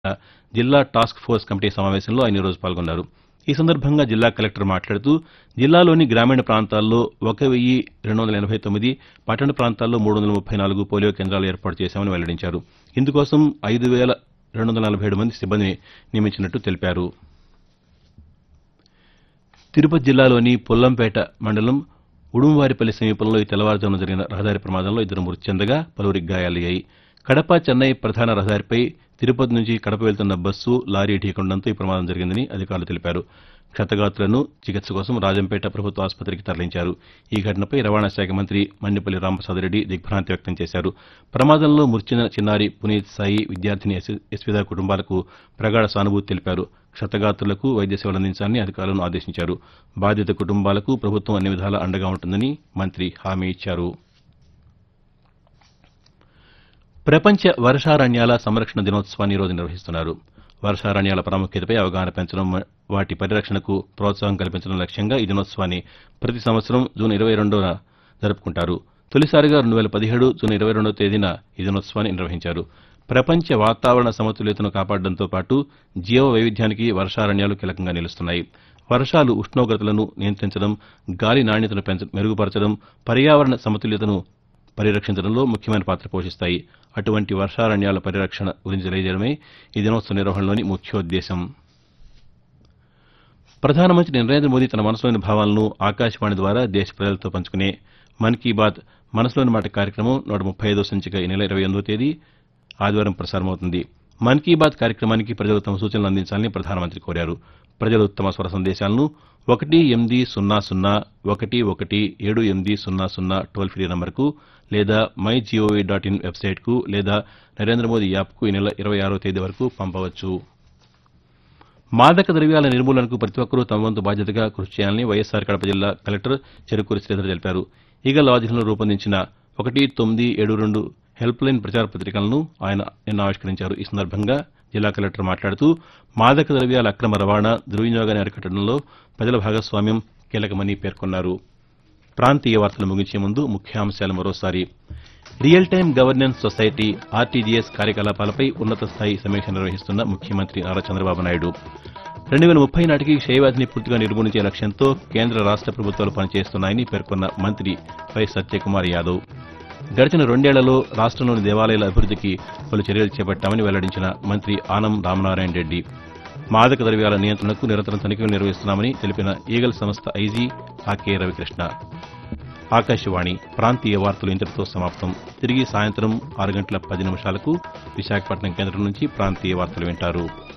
జిల్లా task force committee సమావేశంలో ఆయన ఈరోజు పాల్గొన్నారు ఈ సందర్భంగా జిల్లా కలెక్టర్ మాట్లాడుతూ జిల్లాలోని గ్రామీణ ప్రాంతాల్లో ఒక వెయ్యి రెండు వందల ఎనబై తొమ్మిది పట్టణ ప్రాంతాల్లో మూడు వందల ముప్పై నాలుగు పోలియో కేంద్రాలు ఏర్పాటు చేశామని వెల్లడించారు ఇందుకోసం ఐదు వేల రెండు వందల నలభై ఏడు మంది సిబ్బందిని నియమించినట్టు తెలిపారు తిరుపతి జిల్లాలోని పొల్లంపేట మండలం ఉడుంవారిపల్లి సమీపంలో ఈ తెల్లవారుజామున జరిగిన రహదారి ప్రమాదంలో ఇద్దరు మృతి చెందగా పలువురికి గాయాలయ్యాయి కడప చెన్నై ప్రధాన రహదారిపై తిరుపతి నుంచి కడప వెళ్తున్న బస్సు లారీ ఢీకొనడంతో ఈ ప్రమాదం జరిగిందని అధికారులు తెలిపారు క్షతగాత్రులను చికిత్స కోసం రాజంపేట ప్రభుత్వ ఆసుపత్రికి తరలించారు ఈ ఘటనపై రవాణా శాఖ మంత్రి మన్నిపల్లి రామప్రసాదరెడ్డి దిగ్భ్రాంతి వ్యక్తం చేశారు ప్రమాదంలో మృతి చెందిన చిన్నారి పునీత్ సాయి విద్యార్థిని యశ్- యశ్విత కుటుంబాలకు ప్రగాఢ సానుభూతి తెలిపారు క్షతగాత్రులకు వైద్య సేవలు అందించాలని అధికారులను ఆదేశించారు బాధిత కుటుంబాలకు ప్రభుత్వం అన్ని విధాలా అండగా ఉంటుందని మంత్రి హామీ ఇచ్చారు ప్రపంచ వర్షారణ్యాల సంరక్షణ దినోత్సవాన్ని ఈరోజు నిర్వహిస్తున్నారు వర్షారణ్యాల ప్రాముఖ్యతపై అవగాహన పెంచడం వాటి పరిరక్షణకు ప్రోత్సాహం కల్పించడం లక్ష్యంగా ఈ దినోత్సవాన్ని ప్రతి సంవత్సరం జూన్ ఇరవై రెండున జరుపుకుంటారు తొలిసారిగా రెండు వేల పదిహేడు జూన్ ఇరవై రెండవ తేదీన ఈ దినోత్సవాన్ని నిర్వహించారు ప్రపంచ వాతావరణ సమతుల్యతను కాపాడడంతో పాటు జీవ వైవిధ్యానికి వర్షారణ్యాలు కీలకంగా నిలుస్తున్నాయి వర్షాలు ఉష్ణోగ్రతలను నియంత్రించడం గాలి నాణ్యతను పెంచ మెరుగుపరచడం పర్యావరణ సమతుల్యతను పరిరక్షించడంలో ముఖ్యమైన పాత్ర పోషిస్తాయి అటువంటి వర్షారణ్యాల పరిరక్షణ గురించి తెలియజేయడమే ఈ దినోత్సవ నిర్వహణలోని ముఖ్యోద్దేశం ప్రధానమంత్రి నరేంద్ర మోదీ తన మనసులోని భావాలను ఆకాశవాణి ద్వారా దేశ ప్రజలతో పంచుకునే మన్ కీ బాత్ మనసులోని మాట కార్యక్రమం నూట ముప్పై ఐదో సంచిక ఈ నెల ఇరవై ఎనిమిదో తేదీ ఆదివారం ప్రసారమవుతుంది మన్ కీ బాత్ కార్యక్రమానికి ప్రజలు తమ సూచనలు అందించాలని ప్రధానమంత్రి కోరారు ప్రజలు తమ స్వర సందేశాలను ఒకటి ఎనిమిది సున్నా సున్నా ఒకటి ఒకటి ఏడు ఎనిమిది సున్నా సున్నా టోల్ ఫ్రీ నంబర్కు లేదా మై జీఓవీ డాట్ ఇన్ వెబ్సైట్కు లేదా నరేంద్ర మోదీ యాప్కు ఈ నెల ఇరవై ఆరో తేదీ వరకు పంపవచ్చు మాదక ద్రవ్యాల నిర్మూలనకు ప్రతి ఒక్కరూ తమ వంతు బాధ్యతగా కృషి చేయాలని వైఎస్సార్ కడప జిల్లా కలెక్టర్ చెరుకూరి శ్రీధర్ తెలిపారు ఈగల్ ఆధ్వర్యంలో రూపొందించిన ఒకటి తొమ్మిది ఏడు రెండు హెల్ప్ లైన్ ప్రచార పత్రికలను ఆయన నిన్న ఆవిష్కరించారు ఈ సందర్భంగా జిల్లా కలెక్టర్ మాట్లాడుతూ మాదక ద్రవ్యాల అక్రమ రవాణా దుర్వినియోగాన్ని అరికట్టడంలో ప్రజల భాగస్వామ్యం కీలకమని పేర్కొన్నారు ప్రాంతీయ వార్తలు ముగించే ముందు ముఖ్యాంశాలు మరోసారి real time governance society RTGS కార్యకలాపాలపై ఉన్నత స్థాయి సమీక్ష నిర్వహిస్తున్న ముఖ్యమంత్రి నారా చంద్రబాబు నాయుడు రెండు వేల ముప్పై నాటికి క్షయవ్యాధిని పూర్తిగా నిర్మూలించే లక్ష్యంతో కేంద్ర రాష్ట ప్రభుత్వాలు పనిచేస్తున్నాయని పేర్కొన్న మంత్రి వై సత్యకుమార్ యాదవ్ గడిచిన రెండేళ్లలో రాష్ట్రంలోని దేవాలయాల అభివృద్ధికి పలు చర్యలు చేపట్టామని వెల్లడించిన మంత్రి ఆనం రామనారాయణ రెడ్డి మాదక ద్రవ్యాల నియంత్రణకు నిరంతరం తనిఖీలు నిర్వహిస్తున్నామని తెలిపిన ఈగల్ సంస్థ ఐజీ ఆకే రవికృష్ణ ఆకాశవాణి ప్రాంతీయ వార్తలు ఇంతటితో సమాప్తం తిరిగి సాయంత్రం ఆరు గంటల పది నిమిషాలకు విశాఖపట్నం కేంద్రం నుంచి ప్రాంతీయ వార్తలు వింటారు